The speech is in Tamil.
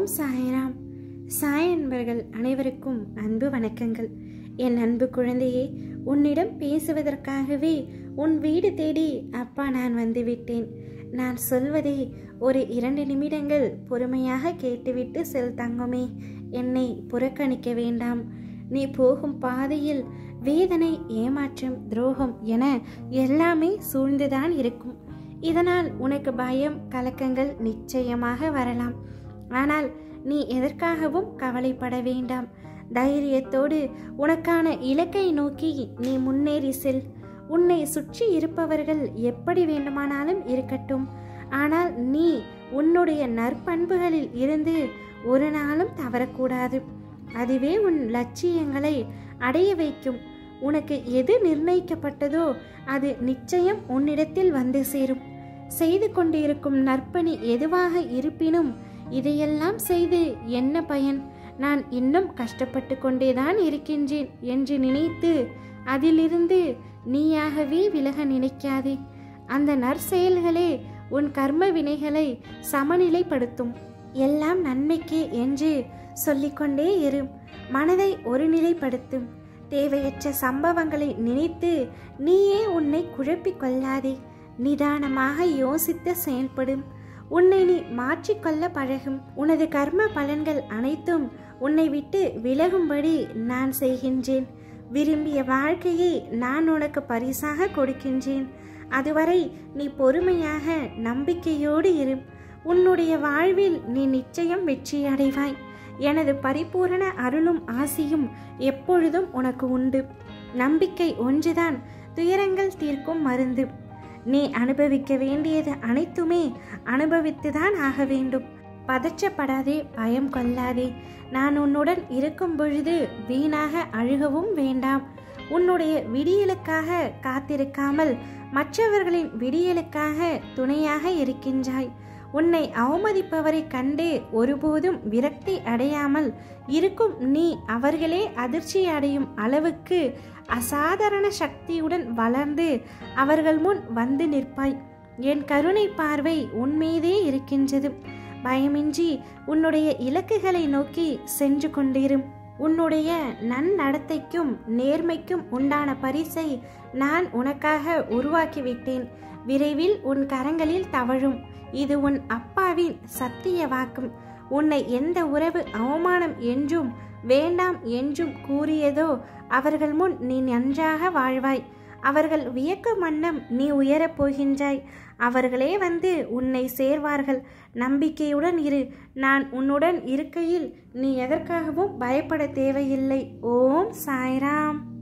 ஓம் சாய்ராம் சாய் அன்பர்கள் அனைவருக்கும் அன்பு வணக்கங்கள் என் அன்பு குழந்தையே உன்னிடம் பேசுவதற்காகவே உன் வீடு தேடி அப்பா நான் வந்துவிட்டேன் நான் சொல்வதை ஒரு இரண்டு நிமிடங்கள் பொறுமையாக கேட்டுவிட்டு செல் தங்கமே என்னை புறக்கணிக்க வேண்டாம் நீ போகும் பாதையில் வேதனை ஏமாற்றம் துரோகம் என எல்லாமே சூழ்ந்துதான் இருக்கும் இதனால் உனக்கு பயம் கலக்கங்கள் நிச்சயமாக வரலாம் ஆனால் நீ எதற்காகவும் கவலைப்பட வேண்டாம் தைரியத்தோடு உனக்கான இலக்கை நோக்கி நீ முன்னேறி செல் உன்னை சுற்றி இருப்பவர்கள் எப்படி வேண்டுமானாலும் இருக்கட்டும் ஆனால் நீ உன்னுடைய நற்பண்புகளில் இருந்து ஒரு நாளும் தவறக்கூடாது அதுவே உன் லட்சியங்களை அடைய வைக்கும் உனக்கு எது நிர்ணயிக்கப்பட்டதோ அது நிச்சயம் உன்னிடத்தில் வந்து சேரும் செய்து கொண்டிருக்கும் நற்பணி எதுவாக இருப்பினும் இதையெல்லாம் செய்து என்ன பயன் நான் இன்னும் கஷ்டப்பட்டு கொண்டேதான் இருக்கின்றேன் என்று நினைத்து அதிலிருந்து நீயாகவே விலக நினைக்காதே அந்த நற்செயல்களே உன் கர்ம வினைகளை சமநிலைப்படுத்தும் எல்லாம் நன்மைக்கே என்று சொல்லிக்கொண்டே இரு மனதை ஒருநிலைப்படுத்தும் தேவையற்ற சம்பவங்களை நினைத்து நீயே உன்னை குழப்பிக் கொள்ளாதே நிதானமாக யோசித்து செயல்படும் உன்னை நீ மாற்றிக்கொள்ள பழகும் உனது கர்ம பலன்கள் அனைத்தும் உன்னை விட்டு விலகும்படி நான் செய்கின்றேன் விரும்பிய வாழ்க்கையை நான் உனக்கு பரிசாக கொடுக்கின்றேன் அதுவரை நீ பொறுமையாக நம்பிக்கையோடு இரு உன்னுடைய வாழ்வில் நீ நிச்சயம் வெற்றி அடைவாய் எனது பரிபூரண அருளும் ஆசியும் எப்பொழுதும் உனக்கு உண்டு நம்பிக்கை ஒன்றுதான் துயரங்கள் தீர்க்கும் மருந்து நீ அனுபவிக்க வேண்டியது அனைத்துமே அனுபவித்துதான் ஆக வேண்டும் பதற்றப்படாதே பயம் கொள்ளாதே நான் உன்னுடன் இருக்கும் பொழுது வீணாக அழுகவும் வேண்டாம் உன்னுடைய விடியலுக்காக காத்திருக்காமல் மற்றவர்களின் விடியலுக்காக துணையாக இருக்கின்றாய் உன்னை அவமதிப்பவரை கண்டே ஒருபோதும் விரக்தி அடையாமல் இருக்கும் நீ அவர்களே அதிர்ச்சி அடையும் அளவுக்கு அசாதாரண சக்தியுடன் வளர்ந்து அவர்கள் முன் வந்து நிற்பாய் என் கருணை பார்வை உன்மீதே இருக்கின்றது பயமின்றி உன்னுடைய இலக்குகளை நோக்கி சென்று கொண்டிரும் உன்னுடைய நன்னடத்தைக்கும் நேர்மைக்கும் உண்டான பரிசை நான் உனக்காக உருவாக்கிவிட்டேன் விரைவில் உன் கரங்களில் தவழும் இது உன் அப்பாவின் சத்திய வாக்கும் உன்னை எந்த உறவு அவமானம் என்றும் வேண்டாம் என்றும் கூறியதோ அவர்கள் முன் நீ நன்றாக வாழ்வாய் அவர்கள் வியக்கும் வண்ணம் நீ உயரப் போகின்றாய் அவர்களே வந்து உன்னை சேர்வார்கள் நம்பிக்கையுடன் இரு நான் உன்னுடன் இருக்கையில் நீ எதற்காகவும் பயப்பட தேவையில்லை ஓம் சாய்ராம்